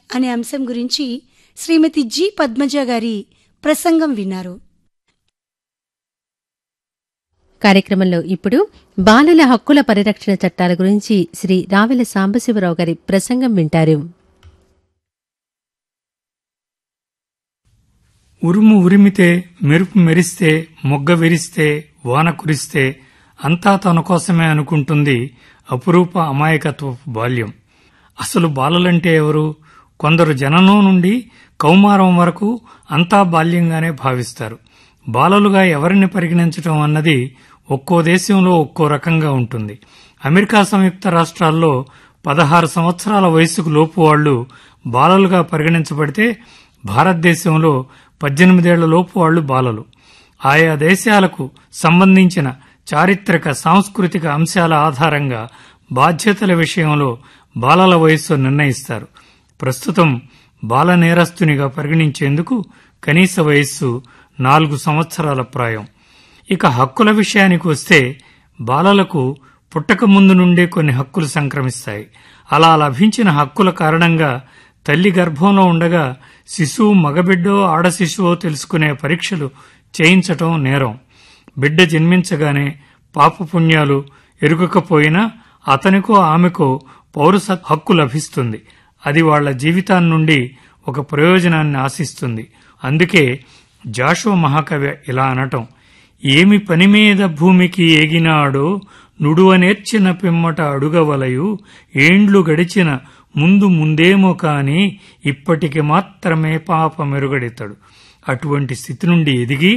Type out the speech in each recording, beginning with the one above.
అనే అంశం గురించి శ్రీమతి జి పద్మజ గారి ప్రసంగం విన్నారు కార్యక్రమంలో ఇప్పుడు బాలల హక్కుల పరిరక్షణ చట్టాల గురించి శ్రీ రావెల సాంబశివరావు గారి ప్రసంగం వింటారు ఉరుము ఉరిమితే మెరుపు మెరిస్తే మొగ్గ విరిస్తే వాన కురిస్తే అంతా తన కోసమే అనుకుంటుంది అపురూప అమాయకత్వపు బాల్యం అసలు బాలలంటే ఎవరు కొందరు జననం నుండి కౌమారం వరకు అంతా బాల్యంగానే భావిస్తారు బాలలుగా ఎవరిని పరిగణించటం అన్నది ఒక్కో దేశంలో ఒక్కో రకంగా ఉంటుంది అమెరికా సంయుక్త రాష్ట్రాల్లో పదహారు సంవత్సరాల వయసుకు లోపు వాళ్లు బాలలుగా పరిగణించబడితే భారతదేశంలో పద్దెనిమిదేళ్ల లోపు వాళ్లు బాలలు ఆయా దేశాలకు సంబంధించిన చారిత్రక సాంస్కృతిక అంశాల ఆధారంగా బాధ్యతల విషయంలో బాలల వయస్సు నిర్ణయిస్తారు ప్రస్తుతం బాల నేరస్తునిగా పరిగణించేందుకు కనీస వయస్సు నాలుగు సంవత్సరాల ప్రాయం ఇక హక్కుల విషయానికి వస్తే బాలలకు పుట్టక ముందు నుండే కొన్ని హక్కులు సంక్రమిస్తాయి అలా లభించిన హక్కుల కారణంగా తల్లి గర్భంలో ఉండగా శిశువు మగబిడ్డో ఆడ శిశువో తెలుసుకునే పరీక్షలు చేయించటం నేరం బిడ్డ జన్మించగానే పాపపుణ్యాలు ఎరుగకపోయినా అతనికో ఆమెకో పౌరస హక్కు లభిస్తుంది అది వాళ్ల జీవితాన్ని నుండి ఒక ప్రయోజనాన్ని ఆశిస్తుంది అందుకే జాషువ మహాకవి ఇలా అనటం ఏమి పని మీద భూమికి ఏగినాడో నుడువనేర్చిన పిమ్మట అడుగవలయు ఏండ్లు గడిచిన ముందు ముందేమో కాని ఇప్పటికి మాత్రమే పాప మెరుగడెత్తడు అటువంటి స్థితి నుండి ఎదిగి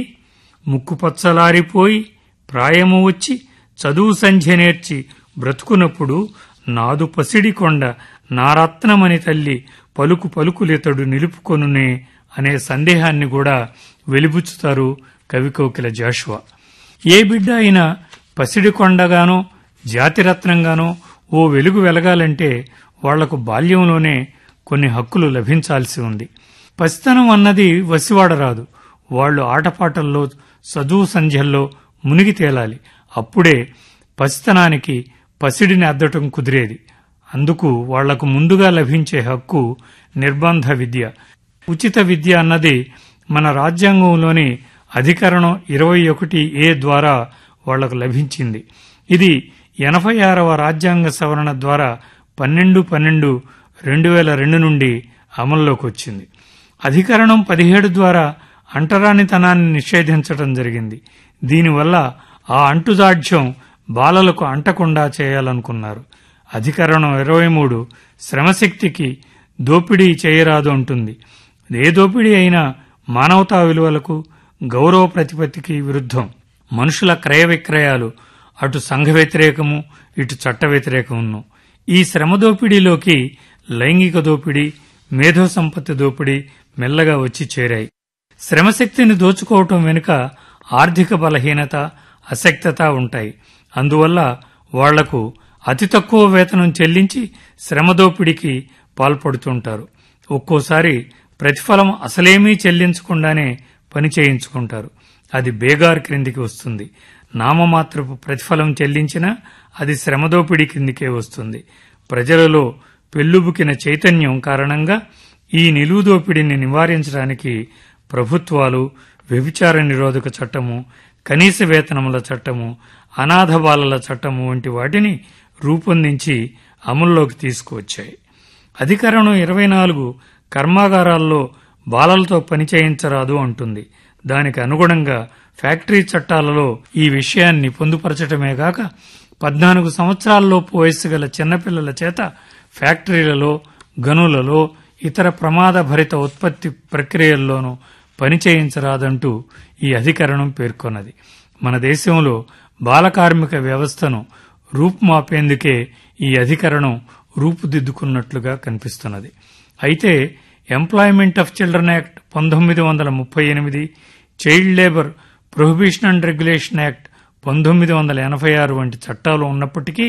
ముక్కుపచ్చలారిపోయి ప్రాయము వచ్చి చదువు సంధ్య నేర్చి బ్రతుకునప్పుడు నాదు పసిడి కొండ నారత్నమని తల్లి పలుకు పలుకులెతడు నిలుపుకొనునే అనే సందేహాన్ని కూడా వెలిబుచ్చుతారు కవికోకిల జాషువా ఏ బిడ్డ అయినా పసిడి కొండగానో జాతిరత్నంగానో ఓ వెలుగు వెలగాలంటే వాళ్లకు బాల్యంలోనే కొన్ని హక్కులు లభించాల్సి ఉంది పసితనం అన్నది వసివాడరాదు వాళ్లు ఆటపాటల్లో చదువు సంధ్యల్లో మునిగి తేలాలి అప్పుడే పసితనానికి పసిడిని అద్దటం కుదిరేది అందుకు వాళ్లకు ముందుగా లభించే హక్కు నిర్బంధ విద్య ఉచిత విద్య అన్నది మన రాజ్యాంగంలోని అధికరణం ఇరవై ఒకటి ఏ ద్వారా వాళ్లకు లభించింది ఇది ఎనభై ఆరవ రాజ్యాంగ సవరణ ద్వారా పన్నెండు పన్నెండు రెండు వేల రెండు నుండి అమల్లోకి వచ్చింది అధికరణం పదిహేడు ద్వారా అంటరానితనాన్ని నిషేధించడం జరిగింది దీనివల్ల ఆ అంటుదాఢ్యం బాలలకు అంటకుండా చేయాలనుకున్నారు అధికరణం ఇరవై మూడు శ్రమశక్తికి దోపిడీ చేయరాదు అంటుంది ఏ దోపిడీ అయినా మానవతా విలువలకు గౌరవ ప్రతిపత్తికి విరుద్ధం మనుషుల క్రయ విక్రయాలు అటు సంఘ వ్యతిరేకము ఇటు చట్ట వ్యతిరేకమును ఈ శ్రమ దోపిడీలోకి లైంగిక దోపిడీ మేధో సంపత్తి దోపిడీ మెల్లగా వచ్చి చేరాయి శ్రమశక్తిని దోచుకోవటం వెనుక ఆర్థిక బలహీనత అశక్తత ఉంటాయి అందువల్ల వాళ్లకు అతి తక్కువ వేతనం చెల్లించి శ్రమ దోపిడీకి పాల్పడుతుంటారు ఒక్కోసారి ప్రతిఫలం అసలేమీ చెల్లించకుండానే పని చేయించుకుంటారు అది బేగార్ క్రిందికి వస్తుంది నామమాత్రపు ప్రతిఫలం చెల్లించినా అది శ్రమదోపిడీ కిందికే వస్తుంది ప్రజలలో పెల్లుబుకిన చైతన్యం కారణంగా ఈ నిలువు దోపిడీని నివారించడానికి ప్రభుత్వాలు వ్యభిచార నిరోధక చట్టము కనీస వేతనముల చట్టము అనాథ బాలల చట్టము వంటి వాటిని రూపొందించి అమల్లోకి తీసుకువచ్చాయి అధికరణం ఇరవై నాలుగు కర్మాగారాల్లో బాలలతో పని చేయించరాదు అంటుంది దానికి అనుగుణంగా ఫ్యాక్టరీ చట్టాలలో ఈ విషయాన్ని పొందుపరచటమే గాక పద్నాలుగు సంవత్సరాలలోపు వయస్సు గల చిన్నపిల్లల చేత ఫ్యాక్టరీలలో గనులలో ఇతర ప్రమాదభరిత ఉత్పత్తి ప్రక్రియల్లోనూ పని చేయించరాదంటూ ఈ అధికరణం పేర్కొన్నది మన దేశంలో బాలకార్మిక వ్యవస్థను రూపుమాపేందుకే ఈ అధికరణం రూపుదిద్దుకున్నట్లుగా కనిపిస్తున్నది అయితే ఎంప్లాయ్మెంట్ ఆఫ్ చిల్డ్రన్ యాక్ట్ పంతొమ్మిది వందల ముప్పై ఎనిమిది child labour prohibition and regulation act పంతొమ్మిది వందల ఎనభై ఆరు వంటి చట్టాలు ఉన్నప్పటికీ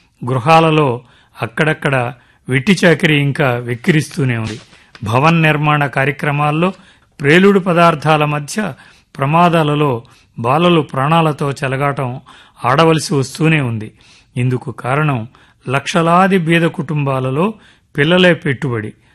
గృహాలలో అక్కడక్కడ వెట్టి చాకిరి ఇంకా వెక్కిరిస్తూనే ఉంది భవన్ నిర్మాణ కార్యక్రమాల్లో ప్రేలుడు పదార్థాల మధ్య ప్రమాదాలలో బాలలు ప్రాణాలతో చెలగాటం ఆడవలసి వస్తూనే ఉంది ఇందుకు కారణం లక్షలాది బీద కుటుంబాలలో పిల్లలే పెట్టుబడి